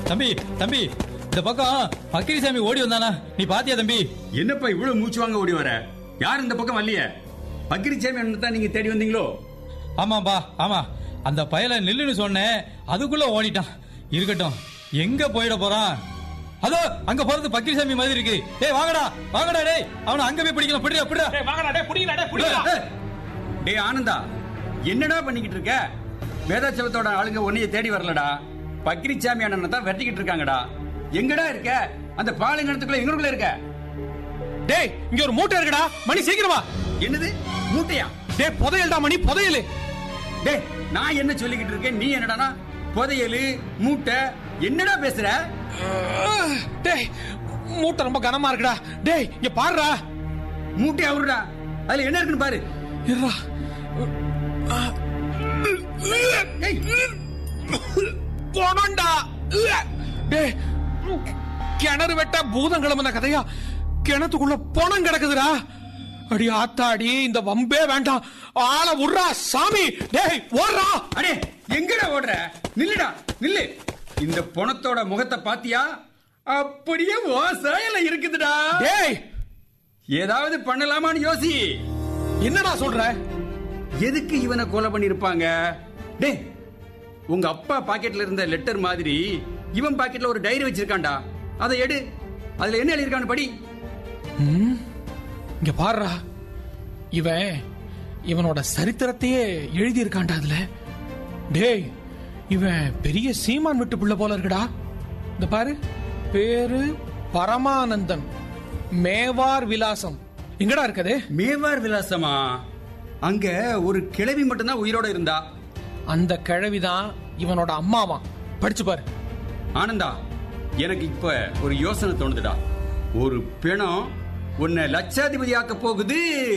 தம்பி தம்பி இந்த பக்கம் பக்கிரிசாமி ஓடி வந்தானா நீ பாத்தியா தம்பி என்னப்பா இவ்வளவு மூச்சு வாங்க ஓடி வர யார் இந்த பக்கம் வரலையே பக்கிரிச்சாமி தான் நீங்க தேடி வந்தீங்களோ ஆமாப்பா ஆமா அந்த பயல நில்லுன்னு சொன்னேன் அதுக்குள்ள ஓடிட்டான் இருக்கட்டும் எங்க போயிட போறான் அதோ அங்க போறது பக்கிரிசாமி மாதிரி இருக்கு ஏய் வாங்கடா வாங்கடா டேய் அவனை அங்க போய் பிடிக்கலாம் பிடிடா பிடிடா டேய் வாங்கடா டேய் புடிங்கடா டேய் புடிங்கடா ஏய், டேய் ஆனந்தா என்னடா பண்ணிக்கிட்டு இருக்க வேதாச்சலத்தோட ஆளுங்க உன்னைய தேடி வரலடா பக்கிரிச்சாமி அண்ணனை தான் வெட்டிக்கிட்டு இருக்காங்கடா எங்கடா இருக்க அந்த பாலைங்கணத்துக்குள்ள எங்களுக்குள்ள இருக்க டேய் இங்க ஒரு மூட்டை இருக்குடா மணி சீக்கிரமா என்னது மூட்டையா டேய் புதையல்டா மணி புதையல் டேய் நான் என்ன சொல்லிக்கிட்டு இருக்கேன் நீ என்னடானா புதையலு மூட்டை என்னடா பேசுற டேய் மூட்டை ரொம்ப கனமா இருக்குடா டேய் இங்க பாருடா மூட்டை அவருடா அதுல என்ன இருக்குன்னு பாரு இருடா ஏய், போனண்டா டேய் கிணறு வெட்ட பூதம் கிளம்புன கதையா கிணத்துக்குள்ள பணம் கிடக்குதுடா அடி ஆத்தாடி இந்த வம்பே வேண்டாம் ஆள விடுறா சாமி டேய் ஓடுறா அடே எங்கடா ஓடுற நில்லுடா நில்லு இந்த பணத்தோட முகத்தை பாத்தியா அப்படியே ஓ சாயல இருக்குதுடா டேய் ஏதாவது பண்ணலாமான்னு யோசி என்னடா சொல்ற எதுக்கு இவனை கொலை பண்ணிருப்பாங்க டே உங்க அப்பா பாக்கெட்ல இருந்த லெட்டர் மாதிரி இவன் பாக்கெட்ல ஒரு டைரி வச்சிருக்கான்டா அதை எடு அதுல என்ன எழுதிருக்கான்னு படி இங்க பாருடா இவன் இவனோட சரித்திரத்தையே எழுதி இருக்கான்டா அதுல டேய் இவன் பெரிய சீமான் விட்டு புள்ள போல இருக்குடா இந்த பாரு பேரு பரமானந்தன் மேவார் விலாசம் எங்கடா இருக்குது மேவார் விலாசமா அங்க ஒரு கிழவி மட்டும்தான் உயிரோட இருந்தா அந்த கிழவிதான் இவனோட அம்மாவா படிச்சு பாரு ஆனந்தா எனக்கு இப்ப ஒரு யோசனை தோணுதுடா ஒரு பிணம் உன்னை லட்சாதிபதி ஆக்க போகுது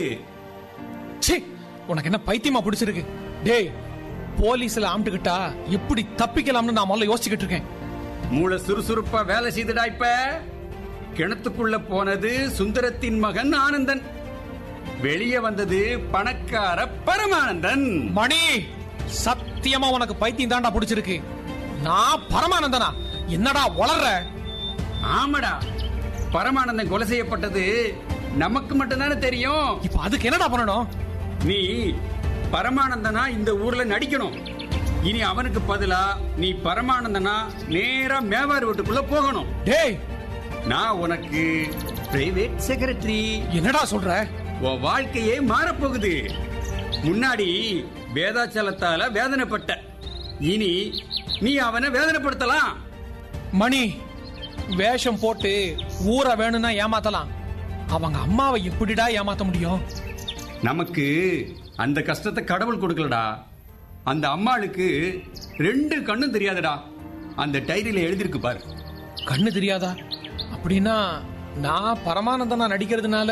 ச்சீ உனக்கு என்ன பைத்தியமா பிடிச்சிருக்கு டேய் போலீஸ்ல ஆம்பிட்டுக்கிட்டா எப்படி தப்பிக்கலாம்னு நான் முதல்ல யோசிச்சுக்கிட்டு இருக்கேன் மூளை சுறுசுறுப்பா வேலை செய்துடா இப்ப கிணத்துக்குள்ள போனது சுந்தரத்தின் மகன் ஆனந்தன் வெளியே வந்தது பணக்கார பரமானந்தன் மணி சத்தியமா உனக்கு பைத்தியம் தான்டா பிடிச்சிருக்கு நான் பரமானந்தனா என்னடா வளர்ற ஆமாடா பரமானந்தன் கொலை செய்யப்பட்டது நமக்கு மட்டும்தானே தெரியும் இப்ப அதுக்கு என்னடா பண்ணணும் நீ பரமானந்தனா இந்த ஊர்ல நடிக்கணும் இனி அவனுக்கு பதிலா நீ பரமானந்தனா நேரா மேவார் வீட்டுக்குள்ள போகணும் டேய் நான் உனக்கு பிரைவேட் செக்ரட்டரி என்னடா சொல்ற உன் வாழ்க்கையே மாறப்போகுது முன்னாடி வேதாச்சலத்தால வேதனைப்பட்ட இனி நீ அவனை வேதனைப்படுத்தலாம் மணி வேஷம் போட்டு ஊரை வேணும்னா ஏமாத்தலாம் அவங்க அம்மாவை எப்படிடா ஏமாத்த முடியும் நமக்கு அந்த கஷ்டத்தை கடவுள் கொடுக்கலடா அந்த அம்மாளுக்கு ரெண்டு கண்ணும் தெரியாதுடா அந்த டைரியில எழுதிருக்கு பாரு கண்ணு தெரியாதா அப்படின்னா நான் பரமானந்தனா நடிக்கிறதுனால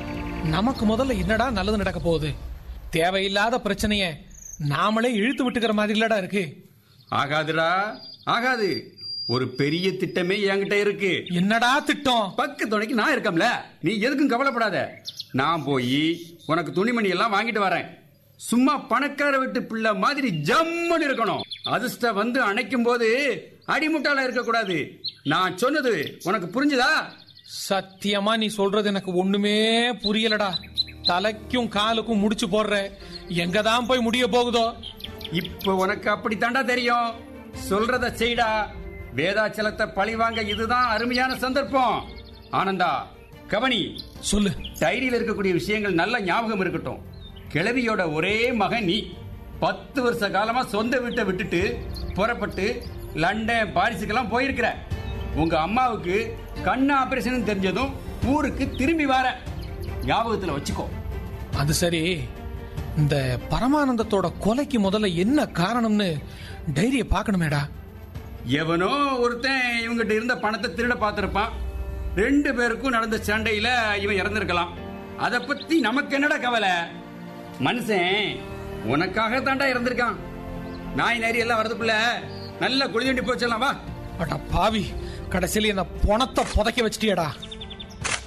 நமக்கு முதல்ல என்னடா நல்லது நடக்க போகுது தேவையில்லாத பிரச்சனைய நாமளே இழுத்து விட்டுக்கிற மாதிரி இல்லடா இருக்கு ஆகாதுடா ஆகாது ஒரு பெரிய திட்டமே என்கிட்ட இருக்கு என்னடா திட்டம் பக்கு துணைக்கு நான் இருக்கம்ல நீ எதுக்கும் கவலைப்படாத நான் போய் உனக்கு துணிமணி எல்லாம் வாங்கிட்டு வரேன் சும்மா பணக்கார வீட்டு பிள்ளை மாதிரி ஜம்முன்னு இருக்கணும் அதிர்ஷ்ட வந்து அணைக்கும் போது அடிமுட்டாளா இருக்க கூடாது நான் சொன்னது உனக்கு புரிஞ்சுதா சத்தியமா நீ சொல்றது எனக்கு ஒண்ணுமே புரியலடா தலைக்கும் காலுக்கும் முடிச்சு போடுற எங்க தான் போய் முடிய போகுதோ இப்ப உனக்கு அப்படித்தாண்டா தெரியும் சொல்றத செய்டா வேதாச்சலத்தை பழிவாங்க இதுதான் அருமையான சந்தர்ப்பம் ஆனந்தா கவனி சொல்லு டைரியில இருக்கக்கூடிய விஷயங்கள் நல்ல ஞாபகம் இருக்கட்டும் கிழவியோட ஒரே மகன் நீ பத்து வருஷ காலமா சொந்த வீட்டை விட்டுட்டு புறப்பட்டு லண்டன் பாரிஸுக்கெல்லாம் போயிருக்கிற உங்க அம்மாவுக்கு கண் ஆபரேஷன் தெரிஞ்சதும் ஊருக்கு திரும்பி வர ஞாபகத்துல வச்சுக்கோ அது சரி இந்த பரமானந்தத்தோட கொலைக்கு முதல்ல என்ன காரணம்னு டைரிய பார்க்கணுமேடா எவனோ ஒருத்தன் இவங்கிட்ட இருந்த பணத்தை திருட பார்த்திருப்பான் ரெண்டு பேருக்கும் நடந்த சண்டையில இவன் இறந்திருக்கலாம் அத பத்தி நமக்கு என்னடா கவலை மனுஷன் உனக்காக தாண்டா இறந்திருக்கான் நாய் நரி எல்லாம் வரதுக்குள்ள நல்ல குளிதண்டி போச்சலாம் வா அட பாவி கடைசியில என்ன பணத்தை புதைக்க வச்சிட்டியடா